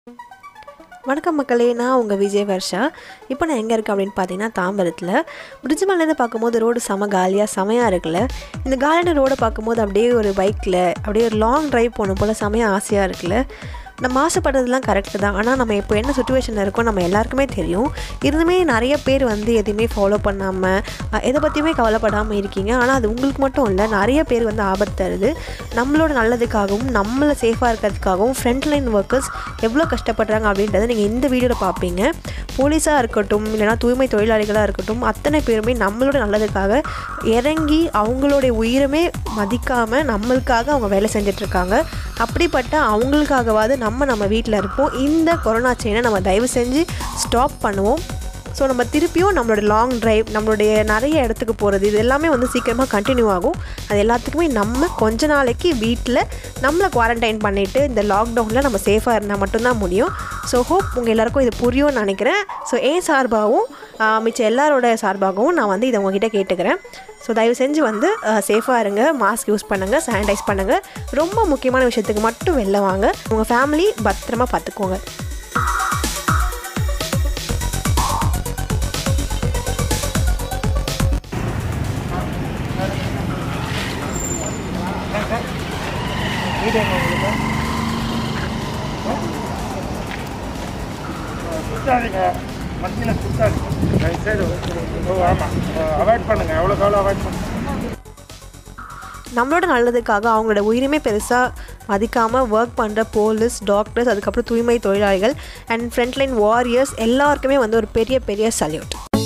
வணக்கம் மக்களே நான் உங்கள் விஜய் வர்ஷா இப்போ நான் எங்கே இருக்கேன் அப்படின்னு பார்த்தீங்கன்னா தாம்பரத்தில் பிரிட்ஜ் மேலேருந்து பார்க்கும்போது ரோடு செம காலியாக செமையாக இருக்குல்ல இந்த காலியான ரோடை பார்க்கும்போது அப்படியே ஒரு பைக்கில் அப்படியே ஒரு லாங் டிரைவ் போகணும் போல் செமையாக ஆசையாக இருக்குல்ல நம்ம ஆசைப்படுறதுலாம் கரெக்டு தான் ஆனால் நம்ம இப்போ என்ன சுச்சுவேஷனில் இருக்கோம் நம்ம எல்லாருக்குமே தெரியும் இருந்துமே நிறைய பேர் வந்து எதையுமே ஃபாலோ பண்ணாமல் எதை பற்றியுமே கவலைப்படாமல் இருக்கீங்க ஆனால் அது உங்களுக்கு மட்டும் இல்லை நிறைய பேர் வந்து ஆபத்து தருது நம்மளோட நல்லதுக்காகவும் நம்மளை சேஃபாக இருக்கிறதுக்காகவும் ஃப்ரண்ட் லைன் ஒர்க்கர்ஸ் எவ்வளோ கஷ்டப்படுறாங்க அப்படின்றத நீங்கள் இந்த வீடியோவில் பார்ப்பீங்க போலீஸாக இருக்கட்டும் இல்லைனா தூய்மை தொழிலாளிகளாக இருக்கட்டும் அத்தனை பேருமே நம்மளோட நல்லதுக்காக இறங்கி அவங்களுடைய உயிரமே மதிக்காமல் நம்மளுக்காக அவங்க வேலை செஞ்சிட்ருக்காங்க அப்படிப்பட்ட அவங்களுக்காகவாது நம்ம நம்ம வீட்டில் இருப்போம் இந்த கொரோனா செயினை நம்ம தயவு செஞ்சு ஸ்டாப் பண்ணுவோம் ஸோ நம்ம திருப்பியும் நம்மளோட லாங் டிரைவ் நம்மளுடைய நிறைய இடத்துக்கு போகிறது இது எல்லாமே வந்து சீக்கிரமாக கண்டினியூ ஆகும் அது எல்லாத்துக்குமே நம்ம கொஞ்ச நாளைக்கு வீட்டில் நம்மளை குவாரண்டைன் பண்ணிவிட்டு இந்த லாக்டவுனில் நம்ம சேஃபாக இருந்தால் மட்டும்தான் முடியும் ஸோ ஹோப் உங்கள் எல்லாருக்கும் இது புரியும்னு நினைக்கிறேன் ஸோ ஏன் சார்பாகவும் ஆஹ், மிச்சம் எல்லாரோட சார்பாகவும் நான் வந்து இதை உங்ககிட்ட கேட்டுக்கிறேன் ஸோ தயவு செஞ்சு வந்து சேஃபாக இருங்க மாஸ்க் யூஸ் பண்ணுங்கள் சானிடைஸ் பண்ணுங்கள் ரொம்ப முக்கியமான விஷயத்துக்கு மட்டும் வெளில வாங்க உங்கள் ஃபேமிலி பத்திரமா பார்த்துக்கோங்க வீடு எங்க உங்களுக்கு குத்தாதீங்க மத்தியில் குத்தாதீங்க தயவு செய்து ஓ ஆமாம் அவாய்ட் பண்ணுங்கள் எவ்வளோக்கு எவ்வளோ அவாய்ட் பண்ணுங்க நம்மளோட நல்லதுக்காக அவங்களோட உயிரிமே பெருசாக மதிக்காமல் ஒர்க் பண்ணுற போலீஸ் டாக்டர்ஸ் அதுக்கப்புறம் தூய்மை தொழிலாளிகள் அண்ட் ஃப்ரண்ட்லைன் வாரியர்ஸ் எல்லாருக்குமே வந்து ஒரு பெரிய பெரிய சல்யூட்